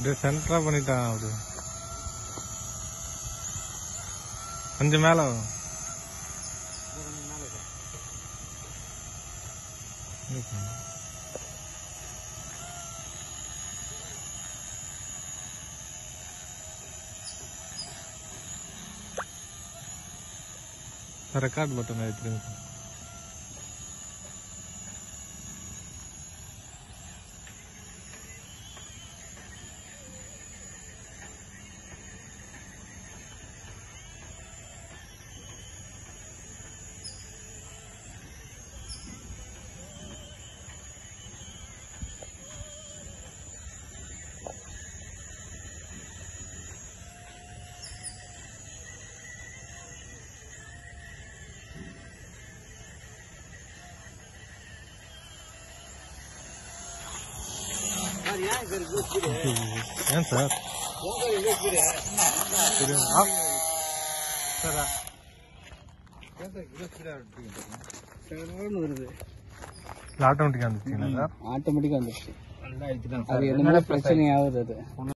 அப்படியே சென்டரா பண்ணிட்டான் அப்படி கொஞ்சம் மேல வா. ரெக்கார்ட் பட்டன் எடுத்துருங்க சார் ஏன் சார் சரி, ஆ- சார் ஆ- வருது இல்ல ஆட்டோமேட்டிக்கா வந்துச்சுங்களா சார் ஆட்டோமேட்டிக்கா வந்துருச்சு அது எதுனால பிரச்சனை ஆகுது அது